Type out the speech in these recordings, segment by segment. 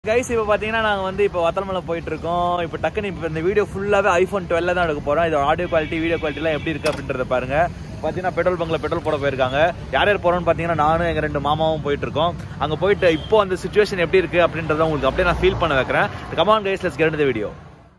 guys இப்போ பார்த்தீங்கன்னா நாங்கள் வந்து இப்போ வத்தலமலை போயிட்டு இருக்கோம் இப்போ டக்குன்னு இப்போ இந்த வீடியோ ஃபுல்லாகவே ஐஃபோன் டுவெல்ல தான் எடுக்க போகிறோம் இதோட ஆடியோ குவாலிட்டி வீடியோ குவாலிட்டிலாம் எப்படி இருக்குது அப்படின்றத பாருங்க பார்த்தீங்கன்னா பெட்ரோல் பங்கில் பெட்ரோல் போட போயிருக்காங்க யார் யார் போகிறோம்னு பார்த்தீங்கன்னா நானும் எங்கள் ரெண்டு மாமாவும் போயிட்டு இருக்கோம் அங்கே போயிட்டு இப்போ அந்த சுச்சுவேஷன் எப்படி இருக்குது அப்படின்றத உங்களுக்கு அப்படியே நான் ஃபீல் பண்ண வைக்கிறேன் கமான் கைஸ் லெட்ஸ் கெட் இந்த வீடியோ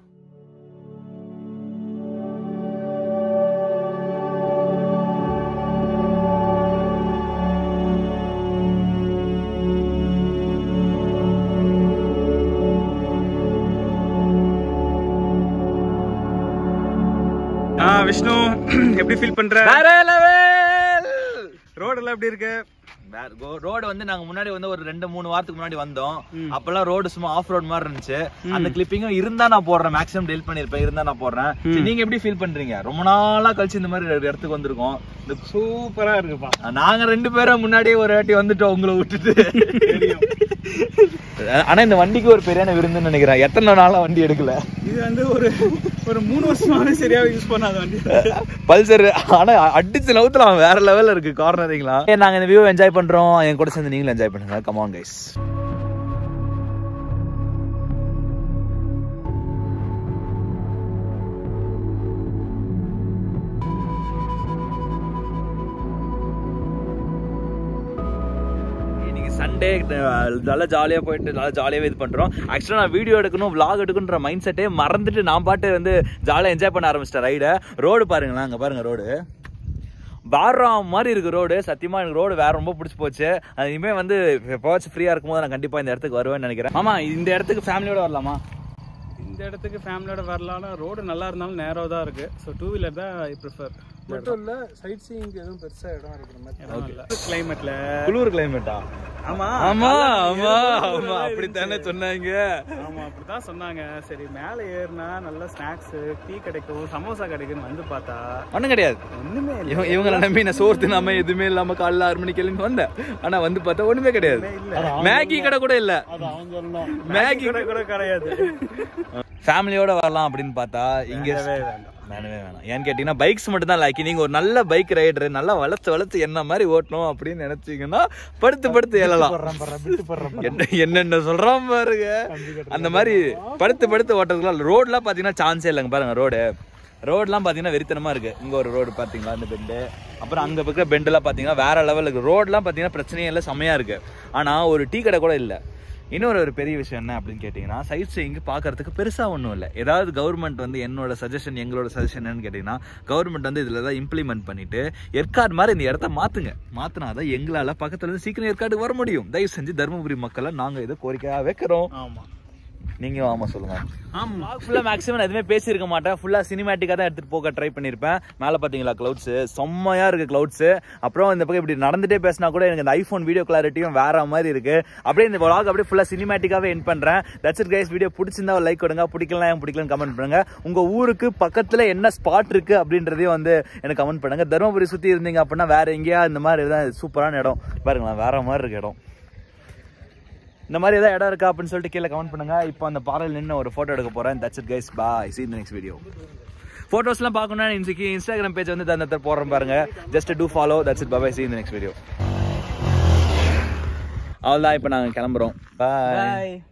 ஆ விஷ்ணு எப்படி ஃபீல் பண்ற வேற லெவல் ரோட் எல்லாம் எப்படி இருக்கு ரோடு வந்து நாங்க முன்னாடி வந்து ஒரு ரெண்டு மூணு வாரத்துக்கு முன்னாடி வந்தோம் அப்பெல்லாம் ரோடு சும்மா ஆஃப் ரோட் மாதிரி இருந்துச்சு அந்த கிளிப்பிங்கும் இருந்தா நான் போடுறேன் மேக்ஸிமம் டெலிட் பண்ணிருப்பேன் இருந்தா நான் போடுறேன் சரி, நீங்க எப்படி ஃபீல் பண்றீங்க ரொம்ப நாளா கழிச்சு இந்த மாதிரி ஒரு இடத்துக்கு வந்திருக்கோம் இந்த சூப்பரா இருக்குப்பா நாங்க ரெண்டு பேரும் முன்னாடியே ஒரு வாட்டி வந்துட்டோம் உங்களை விட்டுட்டு ஆனா இந்த வண்டிக்கு ஒரு பெரியான விருந்துன்னு நினைக்கிறேன் எத்தனை நாளா வண்டி எடுக்கல இது வந்து ஒரு ஒரு மூணு வருஷமாவே சரியா யூஸ் பண்ணாத வண்டி பல்சர் ஆனா அடிச்சு நவுத்துல அவன் வேற லெவல்ல இருக்கு கார்னரிங்லாம் நாங்க இந்த வியூ என்ஜாய் பண்றோம் என் கூட சேர்ந்து நீங்களும் என்ஜாய் பண்ணுங்க கமான் கைஸ் இன்னைக்கு சண்டே நல்லா ஜாலியாக போயிட்டு நல்லா ஜாலியாகவே இது பண்ணுறோம் ஆக்சுவலாக நான் வீடியோ எடுக்கணும் vlog எடுக்கணுன்ற மைண்ட் செட்டே மறந்துட்டு நான் பாட்டு வந்து ஜாலியாக என்ஜாய் பண்ண ஆரம்பிச்சிட்டேன் ரைடை ரோடு பாருங்களேன் அங்கே பாருங்க ரோடு வாரம் மாதிரி இருக்கு ரோடு சத்தியமா எனக்கு ரோடு வேற ரொம்ப பிடிச்சி போச்சு அது இனிமே வந்து எப்போவாச்சும் ஃப்ரீயா இருக்கும்போது நான் கண்டிப்பா இந்த இடத்துக்கு வருவேன்னு நினைக்கிறேன் ஆமா இந்த இடத்துக்கு ஃபேமிலியோட வரலாமா இந்த இடத்துக்கு ஃபேமிலியோட வரலாம்னா ரோடு நல்லா இருந்தாலும் நேரோ தான் இருக்கு ஸோ டூ வீலர் தான் ஐ ப்ரிஃபர் மட்டும் இல்ல சைட் சீயிங் எதுவும் பெருசா இடம் இருக்கிற மாதிரி கிளைமேட்ல குளிர் கிளைமேட்டா ஆமா ஆமா ஆமா ஆமா அப்படித்தானே சொன்னாங்க ஆமா அப்படிதான் சொன்னாங்க சரி மேல ஏறினா நல்ல ஸ்நாக்ஸ் டீ கிடைக்கும் சமோசா கிடைக்கும்னு வந்து பார்த்தா ஒண்ணும் கிடையாது ஒண்ணுமே இல்லை இவங்க இவங்களை நம்பி நான் சோறு தின்னாம எதுவுமே இல்லாம காலைல ஆறு மணிக்கு எழுந்து வந்தேன் ஆனா வந்து பார்த்தா ஒண்ணுமே கிடையாது மேகி கடை கூட இல்ல அது அவன் சொல்லணும் மேகி கூட கூட கிடையாது ஃபேமிலியோட வரலாம் அப்படின்னு பார்த்தா இங்க வேண்டாம் வேணவே வேணாம் ஏன்னு கேட்டீங்கன்னா பைக்ஸ் மட்டும் தான் லைக் நீங்க ஒரு நல்ல பைக் ரைடர் நல்லா வளர்த்து வளர்த்து என்ன மாதிரி ஓட்டணும் அப்படின்னு நினைச்சீங்கன்னா படுத்து படுத்து எழலாம் விட்டு போடுறேன் என்ன என்னென்ன சொல்றான் பாருங்க அந்த மாதிரி படுத்து படுத்து ஓட்டுறதுக்குலாம் ரோட்லாம் பாத்தீங்கன்னா சான்ஸே இல்லைங்க பாருங்க ரோடு ரோட்லாம் பாத்தீங்கன்னா வெறித்தனமா இருக்கு இங்க ஒரு ரோடு பாத்தீங்களா இந்த பெண்டு அப்புறம் அங்க பக்கம் பெண்டெல்லாம் பாத்தீங்கன்னா வேற லெவல் இருக்கு ரோட்லாம் பாத்தீங்கன்னா பிரச்சனையே இல்லை செம்மையா இருக்கு ஆனா ஒரு டீ கடை கூட இல்லை இன்னொரு ஒரு பெரிய விஷயம் என்ன அப்படின்னு கேட்டிங்கன்னா சைட் சீயிங் பார்க்கறதுக்கு பெருசாக ஒன்றும் இல்லை ஏதாவது கவர்மெண்ட் வந்து என்னோட சஜஷன் எங்களோட சஜஷன் என்னன்னு கேட்டிங்கன்னா கவர்மெண்ட் வந்து இதில் தான் இம்ப்ளிமெண்ட் பண்ணிட்டு ஏற்காடு மாதிரி இந்த இடத்த மாற்றுங்க மாற்றினா தான் எங்களால் பக்கத்துல இருந்து சீக்கிரம் ஏற்காடு வர முடியும் தயவு செஞ்சு தருமபுரி மக்களை நாங்கள் இதை கோரிக்கையாக வைக்கிறோம் ஆமா நீங்களும் ஆமாம் சொல்லுங்க ஆமா ஃபுல்லாக மேக்ஸிமம் எதுவுமே பேசியிருக்க மாட்டேன் ஃபுல்லாக சினிமேட்டிக்காக தான் எடுத்துகிட்டு போக ட்ரை பண்ணியிருப்பேன் மேலே பார்த்தீங்களா க்ளவுட்ஸு செம்மையாக இருக்குது க்ளவுட்ஸு அப்புறம் இந்த பக்கம் இப்படி நடந்துட்டே பேசினா கூட எனக்கு இந்த ஐஃபோன் வீடியோ கிளாரிட்டியும் வேற மாதிரி இருக்குது அப்படியே இந்த vlog அப்படியே ஃபுல்லாக சினிமேட்டிக்காகவே என் பண்ணுறேன் தட்ஸ் இட் கைஸ் வீடியோ பிடிச்சிருந்தா ஒரு லைக் கொடுங்க பிடிக்கலாம் ஏன் பிடிக்கலன்னு கமெண்ட் பண்ணுங்க உங்கள் ஊருக்கு பக்கத்தில் என்ன ஸ்பாட் இருக்குது அப்படின்றதையும் வந்து எனக்கு கமெண்ட் பண்ணுங்க தருமபுரி சுற்றி இருந்தீங்க அப்படின்னா வேற எங்கேயா இந்த மாதிரி தான் சூப்பரான இடம் பாருங்களேன் வேற மாதிரி இருக்கு இடம் இந்த மாதிரி ஏதாவது இடம் இருக்கா அப்படின்னு சொல்லிட்டு கீழே கமெண்ட் பண்ணுங்க இப்போ அந்த பாறையில் நின்று ஒரு ஃபோட்டோ எடுக்க போறேன் that's it guys bye see you in the next video ஃபோட்டோஸ்லாம் பார்க்கணும்னா இன்னைக்கு இன்ஸ்டாகிராம் பேஜ் வந்து அந்த இடத்துல போடுறேன் பாருங்க just to follow that's it bye see you in the next video அவ்வளோதான் இப்போ நாங்கள் கிளம்புறோம் பாய் பாய்